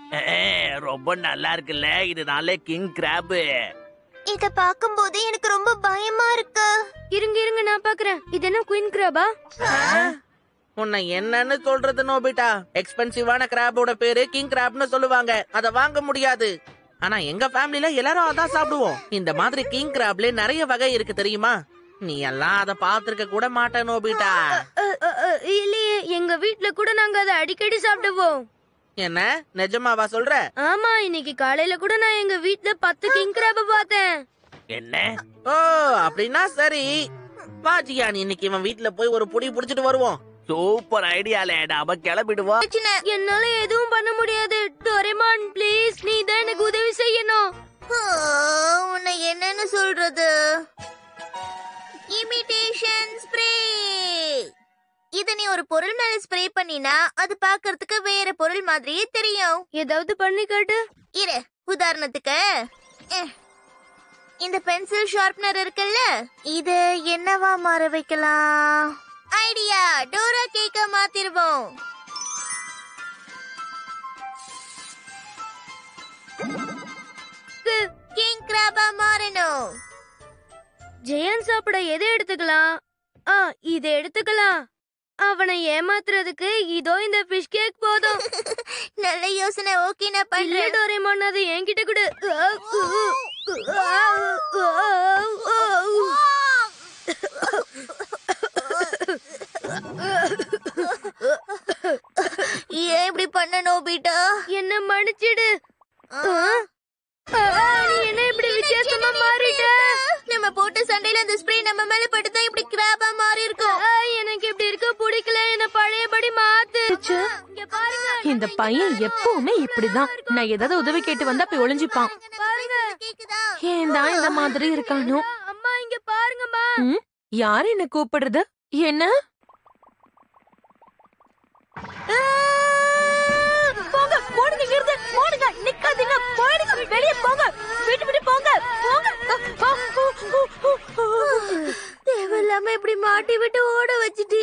ரொம்ப நல்லா இருக்குல்ல இது நாளே கிங் கிராப் இத பாக்கும்போது எனக்கு ரொம்ப பயமா இருக்கு இருங்க இருங்க நான் பாக்குறேன் இது என்ன குயின் கிராபா உன்னை என்னன்னு சொல்றது நோபிட்டா எக்ஸ்பென்சிவான கிராபோட பேரு கிங் கிராப்னு சொல்லுவாங்க அத வாங்க முடியாது ஆனா எங்க ஃபேமிலில எல்லாரும் அதான் சாப்பிடுவோம் இந்த மாதிரி கிங் கிராப்ல நிறைய வகை இருக்கு தெரியுமா நீ எல்லாம் அத பாத்திருக்க கூட மாட்ட நோபிட்டா அ, அ, அ, இல்லையே எங்க வீட்ல கூட நாங்க அதை அடிக்கடி சாப்பிடுவோம் என்ன நிஜமாவா சொல்ற ஆமா இன்னைக்கு காலையில கூட நான் எங்க வீட்ல பத்து கிங் கிராப பார்த்தேன் என்ன ஓ அப்படின்னா சரி வா ஜியான் இன்னைக்கு இவன் வீட்ல போய் ஒரு புடி புடிச்சிட்டு வருவோம் சூப்பர் ஐடியால நாம கிளம்பிடுவோம் என்னால எதுவும் பண்ண முடியாது டொரேமான் ப்ளீஸ் நீ தான் எனக்கு உதவி செய்யணும் ஆ, உன்னை என்னன்னு சொல்றது இமிடேஷன் ஸ்ப்ரே இத நீ ஒரு பொருள் மேல ஸ்ப்ரே பண்ணினா அது பார்க்கிறதுக்கு வேற பொருள் மாதிரியே தெரியும் ஏதாவது பண்ணி காட்டு இரு உதாரணத்துக்கு அஹ், இந்த பென்சில் ஷார்ப்னர் இருக்குல்ல இது என்னவா மாற வைக்கலாம் ஐடியா டோரா கேக்க மாத்திருவோம் கிங் கிராபா மாறணும் ஜெயன் சாப்பிட எதை எடுத்துக்கலாம் ஆ இதை எடுத்துக்கலாம் அவனை ஏமாத்துறதுக்கு இதோ இந்த ஃபிஷ் கேக் போதும் நல்ல யோசனை ஓகே நான் இல்ல பண்றேன் டோரேமான் அது என்கிட்ட கொடு ஏன் இப்படி பண்ண நோபிட்டா என்ன மன்னிச்சிடு ஆ? ஆ, நீ என்ன இப்படி வித்தியாசமா மாறிட்ட நம்ம போட்ட சண்டையில அந்த ஸ்ப்ரே நம்ம மேல பட்டுதான் இப்படி கிராபா மாறி இருக்கும் ஆ, எனக்கு இப்படி இருக்க பிடிக்கல என்ன பழையபடி மாத்து இங்க பாருங்க இந்த பையன் எப்பவுமே இப்படிதான் நான் ஏதாவது உதவி கேட்டு வந்தா போய் ஒளிஞ்சுப்பான் பாருங்க கேக்குதா ஏன் தான் இந்த மாதிரி இருக்கானோ அம்மா இங்க பாருங்கம்மா ம்? யார் என்ன கூப்பிடுறது என்ன போங்க போடுங்க இருந்து போடுங்க நிக்காதீங்க போயிடுங்க வெளிய போங்க வீட்டு விட்டு போங்க போங்க தேவையில்லாம இப்படி மாட்டி விட்டு ஓட வச்சுட்டு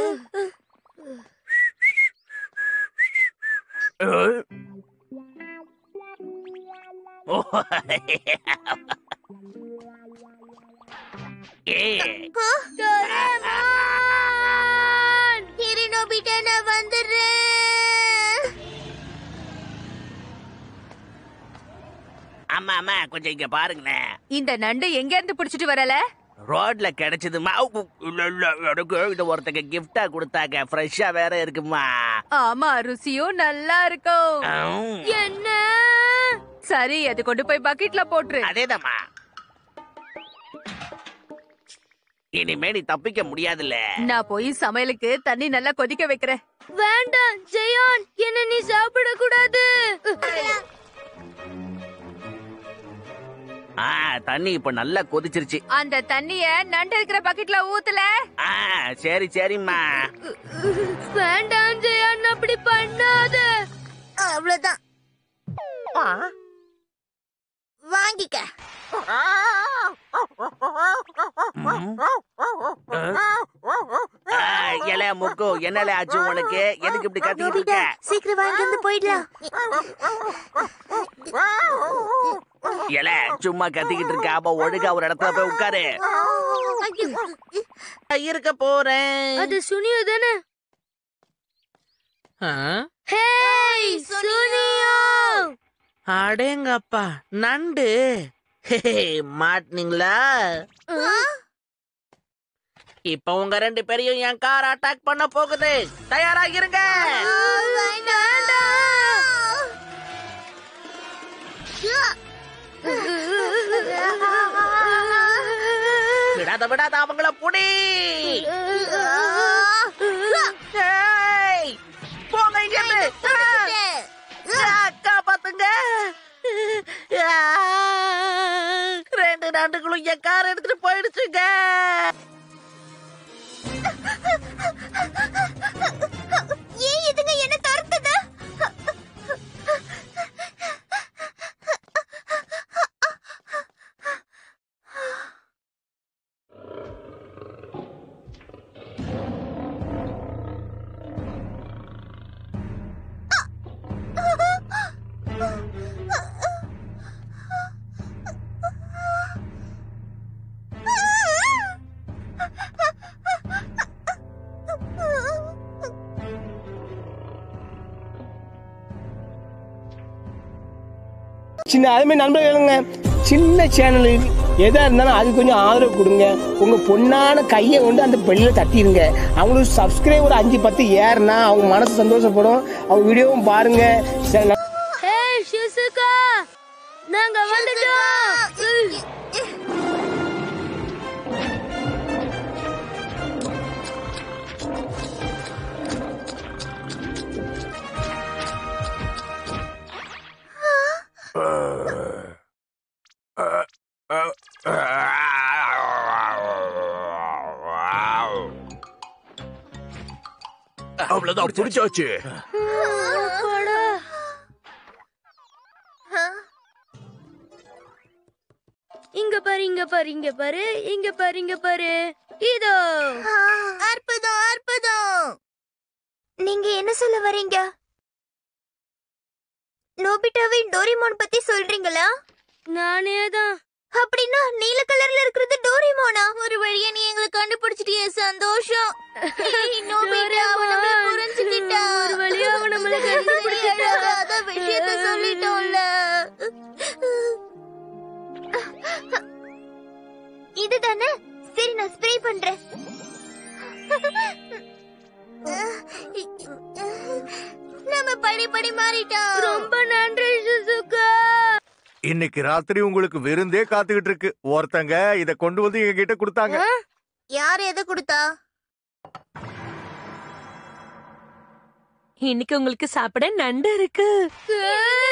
இரு நோபிட்டா நான் வந்துடுறேன் ஆமா ஆமா கொஞ்சம் இங்க பாருங்களேன் இந்த நண்டு எங்க இருந்து பிடிச்சிட்டு வரல ரோட்ல கிடைச்சதுமா இல்ல இல்ல எனக்கு இத ஒருத்தங்க கிஃப்டா கொடுத்தாங்க ஃப்ரெஷ்ஷா வேற இருக்குமா ஆமா ருசியும் நல்லா இருக்கும் ஆம். என்ன சரி அது கொண்டு போய் பக்கெட்ல போட்டுரு அதேதாம்மா இனிமே நீ தப்பிக்க முடியாதுல்ல நான் போய் சமையலுக்கு தண்ணி நல்லா கொதிக்க வைக்கிறேன் வேண்டாம் ஜெயான் என்ன நீ சாப்பிட கூடாது ஆ தண்ணி இப்ப நல்லா கொதிச்சிருச்சு அந்த தண்ணிய நண்டு இருக்கிற பக்கெட்ல ஊத்துல ஆ சரி சரிம்மா வேண்டாம் ஜெயான் அப்படி பண்ணாத அவ்வளவுதான் வாங்கிக்க ஆ, இலை முக்கு என்னல ஆச்சு உனக்கு எதுக்கு இப்படி கத்திக்கிட்டு இருக்க நோபிட்டா சீக்கிரம் வாங்கி வந்து போயிடலாம் இலை சும்மா கத்திக்கிட்டு இருக்க அப்ப ஒழுங்கா ஒரு இடத்துல போய் உட்காரு இருக்க போறேன் அது சுனியோ தானே ஆ? ஹேய் சுனியோ அடேங்கப்பா நண்டு ஹே, மாட்னீங்களா இப்ப உங்க ரெண்டு பேரையும் என் கார் அட்டாக் பண்ண போகுது தயாரா இருங்க விடாத விடாத அவங்கள புடி ஏய், போங்க இங்க இருந்து காப்பாத்துங்க ஆ, ரெண்டு நண்டுகளும் என் கார் எடுத்துட்டு போயிடுச்சுங்க ஏன் இதுங்க என்ன துரத்துது சின்ன அதுமாதிரி நண்பர்களுங்க சின்ன சேனலு எதா இருந்தாலும் அது கொஞ்சம் ஆதரவு கொடுங்க உங்க பொண்ணான கையை கொண்டு அந்த பெல்லில் தட்டிடுங்க அவங்களுக்கு சப்ஸ்கிரைபர் அஞ்சு பத்து ஏறுனா அவங்க மனசு சந்தோஷப்படும் அவங்க வீடியோவும் பாருங்க சரி, ந- ஹே ஷிசுகா நாங்க வந்துட்டோம் அவ்வளவுதான் புடிச்சாச்சு அப்பாடா. இங்க பாரு இங்க பாரு இங்க பாரு இங்க பாரு இங்க பாரு இதோ அற்புதம் அற்புதம் நீங்க என்ன சொல்ல வரீங்க நோபிட்டாவின் டோரிமோன் பத்தி சொல்றீங்களா நானே தான் அப்படின்னா நீல கலர்ல இருக்கிறது டோரிமோனா ஒரு வழியா நீ எங்களை கண்டுபிடிச்சிட்டியே சந்தோஷம் ஏய், நோபிட்டா, அவன் நம்மள புரிஞ்சுக்கிட்டான். ஒரு வழியா அவன் நம்மள கண்டுபிடிச்சிட்டான். சரி, அதான் விஷயத்த சொல்லிட்டோம்ல இதுதானே சரி நான் ஸ்ப்ரே பண்றேன் நம்ம படி படி மாறிட்டோம் ரொம்ப நன்றி ஷிசுகா இன்னைக்கு ராத்திரி உங்களுக்கு விருந்தே காத்துக்கிட்டு இருக்கு ஒருத்தங்க இத கொண்டு வந்து எங்க கிட்ட கொடுத்தாங்க யார் எதை கொடுத்தா இன்னைக்கு உங்களுக்கு சாப்பிட நண்டு இருக்கு ஏய்,